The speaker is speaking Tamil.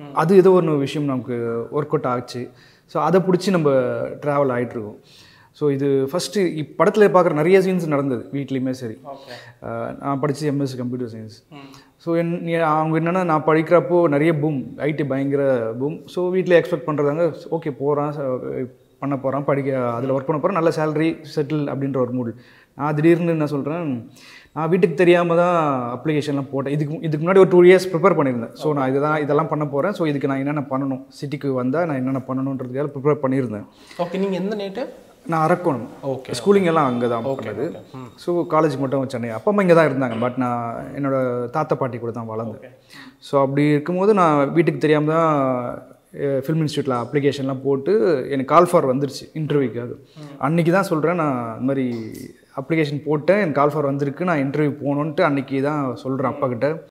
அது ஏதோ ஒரு விஷயம் நமக்கு ஒர்க் அவுட் ஆச்சு ஸோ அதை பிடிச்சி நம்ம ட்ராவல் ஆகிட்டுருக்கோம் ஸோ இது ஃபஸ்ட்டு படத்தில் பார்க்குற நிறைய சீன்ஸ் நடந்தது வீட்லேயுமே சரி ஓகே அஹ் நான் படித்தது எம்எஸ் கம்ப்யூட்டர் சயின்ஸ் ஸோ என் நீ- அவங்க என்னென்னா நான் படிக்கிறப்போ நிறைய பூம் ஐடி பயங்கர பூம் ஸோ வீட்டில் எக்ஸ்பெக்ட் பண்ணுறதாங்க ஓகே போகிறான் பண்ண போகிறான் படிக்க அதில் ஒர்க் பண்ண போகிறேன் நல்ல சேலரி செட்டில் அப்படின்ற ஒரு மூடு நான் திடீர்னு என்ன சொல்கிறேன் நான் வீட்டுக்கு தெரியாமல் தான் அப்ளிகேஷன்லாம் போட்டேன் இதுக்கு இதுக்கு முன்னாடி ஒரு டூ இயர்ஸ் ப்ரிப்பேர் பண்ணியிருந்தேன் ஸோ நான் இதுதான் இதெல்லாம் பண்ண போகிறேன் ஸோ இதுக்கு நான் என்னென்ன பண்ணணும் சிட்டிக்கு வந்தால் நான் என்னென்ன பண்ணணுன்றதுக்காக ப்ரிப்பேர் பண்ணியிருந்தேன் ஓகே நீங்கள் எந்த நேட்டு நான் அரக்கோணம் ஓகே ஸ்கூலிங் எல்லாம் அங்கே தான் பண்ணது ஸோ காலேஜ் மட்டும் சென்னை அப்பா அம்மா இங்கே தான் இருந்தாங்க பட் நான் என்னோட தாத்தா பாட்டி கூட தான் வளர்ந்தேன் ஸோ அப்படி இருக்கும்போது நான் வீட்டுக்கு தெரியாமல் தான் ஃபில்ம் இன்ஸ்டியூட்டில் அப்ளிகேஷன்லாம் போட்டு எனக்கு கால் ஃபார் வந்துருச்சு இன்டர்வியூக்காக அன்றைக்கி தான் சொல்கிறேன் நான் இந்த மாதிரி அப்ளிகேஷன் போட்டேன் எனக்கு கால் ஃபார் வந்திருக்கு நான் இன்டர்வியூ போகணுன்ட்டு அன்றைக்கி தான் சொல்கிறேன் அப்பா கிட்ட